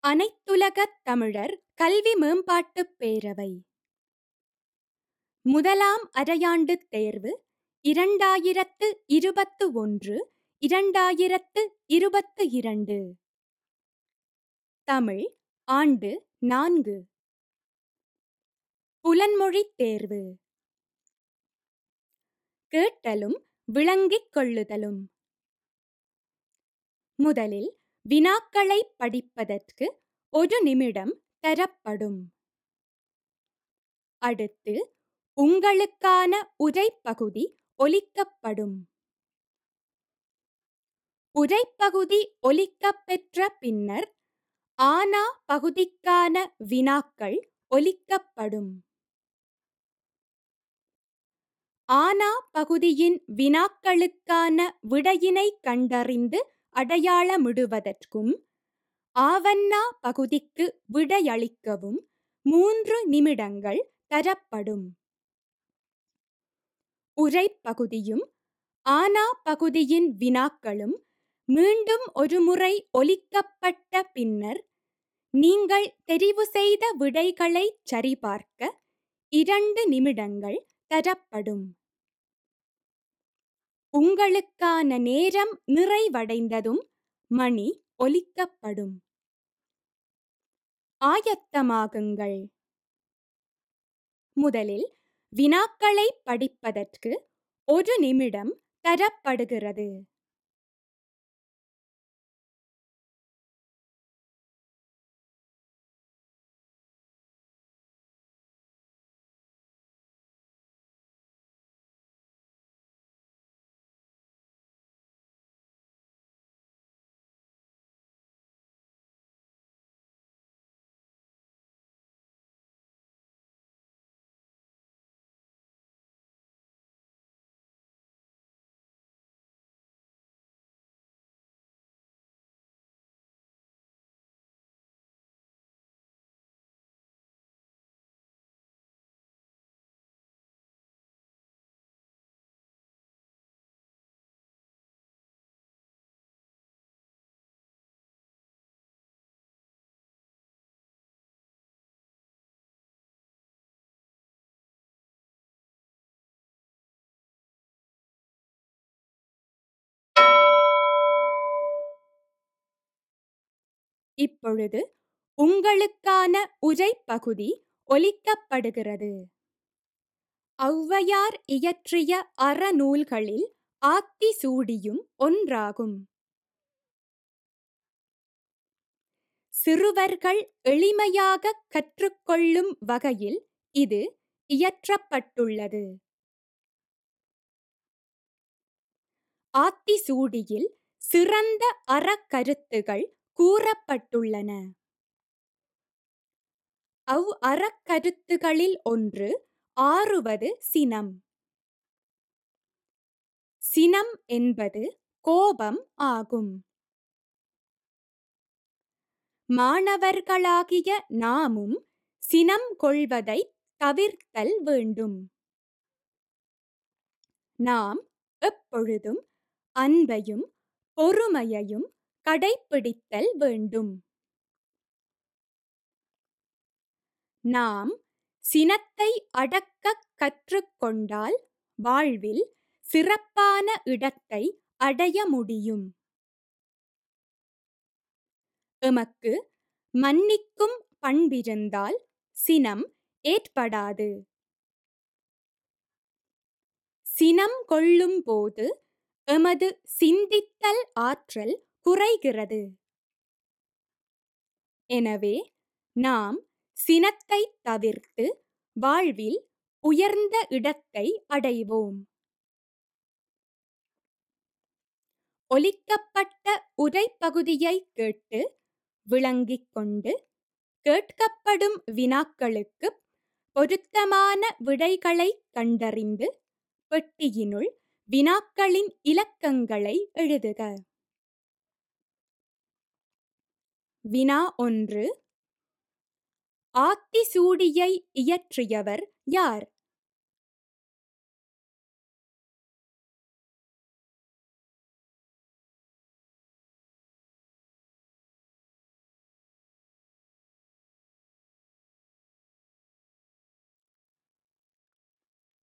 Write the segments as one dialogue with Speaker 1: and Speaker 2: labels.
Speaker 1: அனைத்துலகத் தமிழர் கல்வி மேம்பாட்டுப் பேரவை முதலாம் அரையாண்டுத் தேர்வு இரண்டாயிரத்து இருபத்து ஒன்று இரண்டாயிரத்து இருபத்து இரண்டு தமிழ் ஆண்டு நான்கு புலன்மொழித் தேர்வு கேட்டலும் விளங்கிக் கொள்ளுதலும் முதலில் வினாக்களைப் படிப்பதற்கு ஒரு நிமிடம் தரப்படும் அடுத்து உங்களுக்கான உரைப்பகுதி ஒலிக்கப்படும் உரைப்பகுதி ஒலிக்கப்பெற்ற பின்னர் ஆனா பகுதிக்கான வினாக்கள் ஒலிக்கப்படும் ஆனா பகுதியின் வினாக்களுக்கான விடையினை கண்டறிந்து அடையாளமிடுவதற்கும் ஆவண்ணா பகுதிக்கு விடையளிக்கவும் மூன்று நிமிடங்கள் தரப்படும் உரைப்பகுதியும் ஆனா பகுதியின் வினாக்களும் மீண்டும் ஒருமுறை ஒலிக்கப்பட்ட பின்னர் நீங்கள் தெரிவு செய்த விடைகளைச் சரிபார்க்க இரண்டு நிமிடங்கள் தரப்படும் உங்களுக்கான நேரம் நிறைவடைந்ததும் மணி ஒலிக்கப்படும் ஆயத்தமாகுங்கள் முதலில் வினாக்களைப் படிப்பதற்கு ஒரு நிமிடம் தரப்படுகிறது இப்பொழுது உங்களுக்கான உரைப்பகுதி ஒலிக்கப்படுகிறது ஔவையார் இயற்றிய அறநூல்களில் ஆத்திசூடியும் ஒன்றாகும் சிறுவர்கள் எளிமையாக கற்றுக்கொள்ளும் வகையில் இது இயற்றப்பட்டுள்ளது ஆத்திசூடியில் சிறந்த அறக்கருத்துகள் கூறப்பட்டுள்ளன அவ் அறக்கருத்துகளில் ஒன்று ஆறுவது சினம் சினம் என்பது கோபம் ஆகும் மாணவர்களாகிய நாமும் சினம் கொள்வதை தவிர்த்தல் வேண்டும் நாம் எப்பொழுதும் அன்பையும் பொறுமையையும் கடைப்பிடித்தல் வேண்டும் நாம் சினத்தை அடக்க கற்றுக்கொண்டால் வாழ்வில் சிறப்பான இடத்தை அடைய முடியும் எமக்கு மன்னிக்கும் பண்பிருந்தால் சினம் ஏற்படாது சினம் கொள்ளும் போது எமது சிந்தித்தல் ஆற்றல் குறைகிறது எனவே நாம் சினத்தை தவிர்த்து வாழ்வில் உயர்ந்த இடத்தை அடைவோம் ஒலிக்கப்பட்ட உரைப்பகுதியை கேட்டு விளங்கிக் கொண்டு கேட்கப்படும் வினாக்களுக்கு பொருத்தமான விடைகளை கண்டறிந்து பெட்டியினுள் வினாக்களின் இலக்கங்களை எழுதுக வினா ஒன்று ஆத்திசூடியை இயற்றியவர் யார்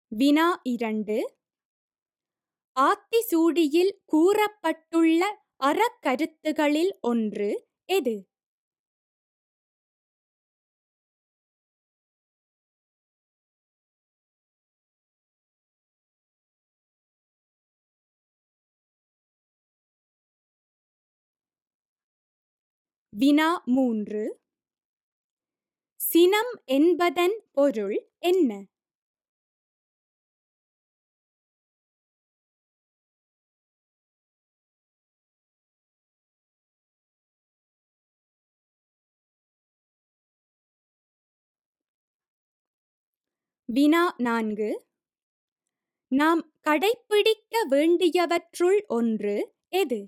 Speaker 1: வினா இரண்டு ஆத்திசூடியில் கூறப்பட்டுள்ள அறக்கருத்துகளில் ஒன்று எது வினா மூன்று சினம் என்பதன் பொருள் என்ன வினா நான்கு நாம் கடைப்பிடிக்க வேண்டியவற்றுள் ஒன்று எது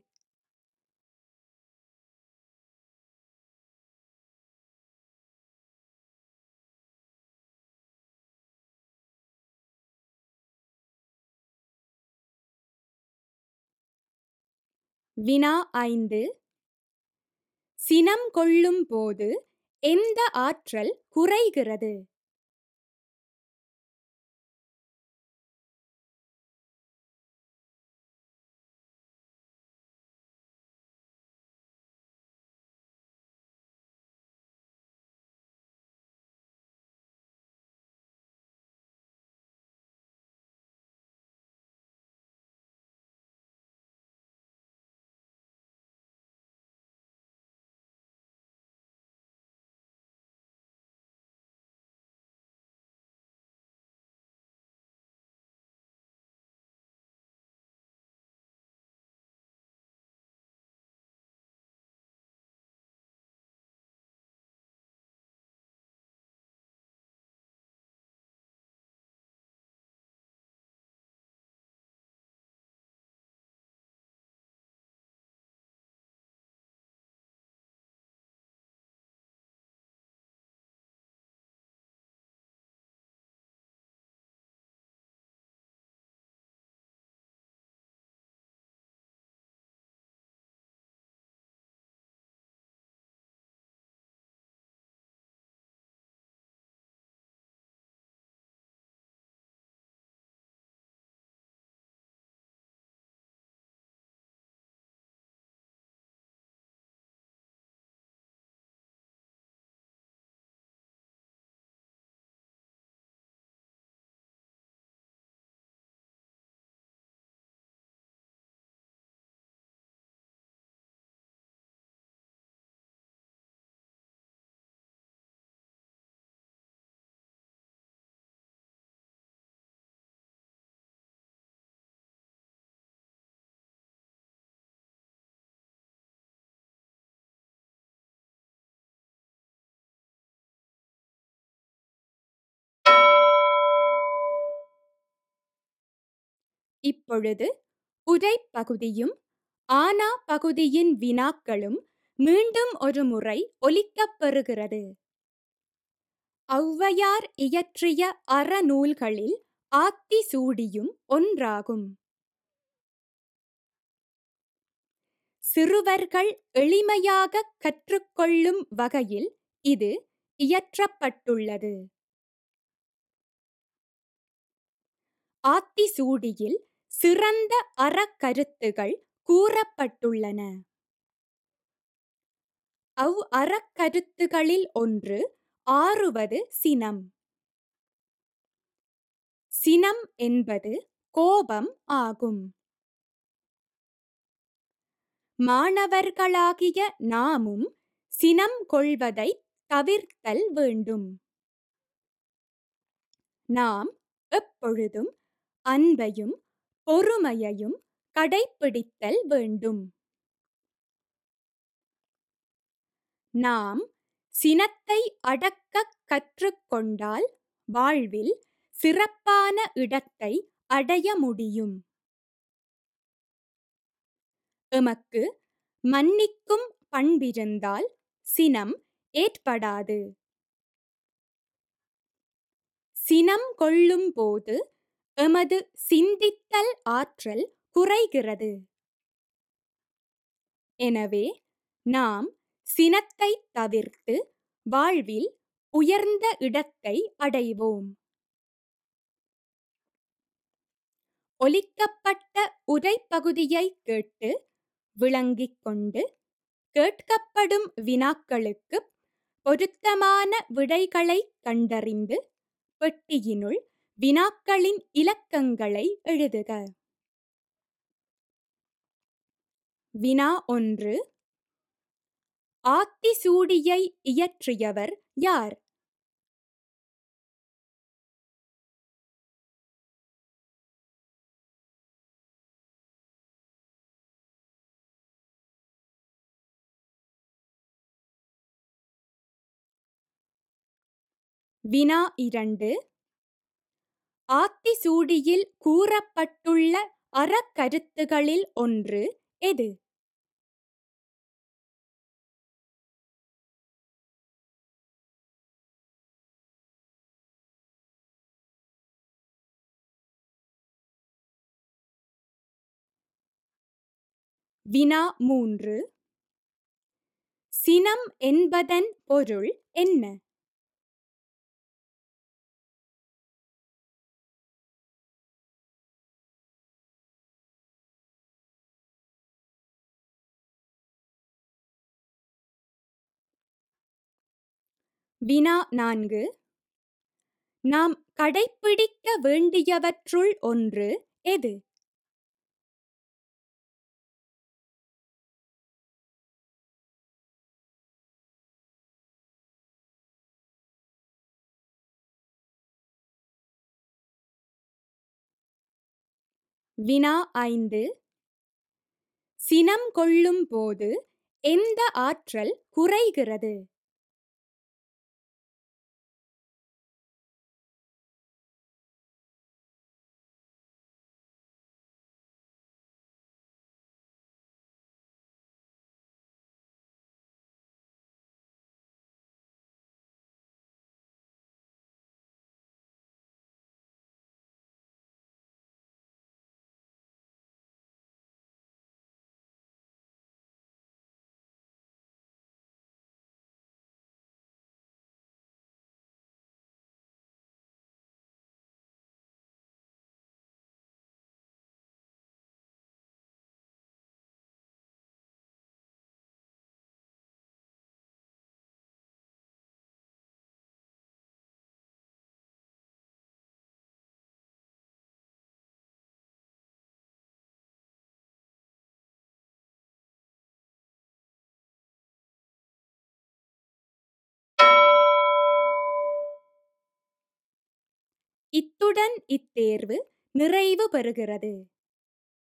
Speaker 1: வினா ஐந்து சினம் கொள்ளும் போது எந்த ஆற்றல் குறைகிறது இப்பொழுது உரை பகுதியும் ஆனா பகுதியின் வினாக்களும் மீண்டும் ஒரு முறை ஒலிக்கப் பெறுகிறது ஔவையார் இயற்றிய அறநூல்களில் ஆத்திசூடியும் ஒன்றாகும் சிறுவர்கள் எளிமையாக கற்றுக்கொள்ளும் வகையில் இது இயற்றப்பட்டுள்ளது ஆத்திசூடியில் சிறந்த அறக்கருத்துகள் கூறப்பட்டுள்ளன அவ் அறக்கருத்துகளில் ஒன்று ஆறுவது சினம் சினம் என்பது கோபம் ஆகும் மாணவர்களாகிய நாமும் சினம் கொள்வதை தவிர்த்தல் வேண்டும் நாம் எப்பொழுதும் அன்பையும் பொறுமையையும் கடைப்பிடித்தல் வேண்டும் நாம் சினத்தை அடக்க கற்றுக்கொண்டால் வாழ்வில் சிறப்பான இடத்தை அடைய முடியும் எமக்கு மன்னிக்கும் பண்பிருந்தால் சினம் ஏற்படாது சினம் கொள்ளும் போது எமது சிந்தித்தல் ஆற்றல் குறைகிறது எனவே நாம் சினத்தை தவிர்த்து வாழ்வில் உயர்ந்த இடத்தை அடைவோம் ஒலிக்கப்பட்ட உரைப்பகுதியை கேட்டு விளங்கிக் கொண்டு கேட்கப்படும் வினாக்களுக்கு பொருத்தமான விடைகளை கண்டறிந்து பெட்டியினுள் வினாக்களின் இலக்கங்களை எழுதுக வினா ஒன்று ஆத்திசூடியை இயற்றியவர் யார் வினா இரண்டு ஆத்திசூடியில் கூறப்பட்டுள்ள அறக்கருத்துகளில் ஒன்று எது வினா மூன்று சினம் என்பதன் பொருள் என்ன வினா நான்கு நாம் கடைப்பிடிக்க வேண்டியவற்றுள் ஒன்று எது வினா ஐந்து சினம் கொள்ளும் போது எந்த ஆற்றல் குறைகிறது இத்துடன் இத்தேர்வு நிறைவு பெறுகிறது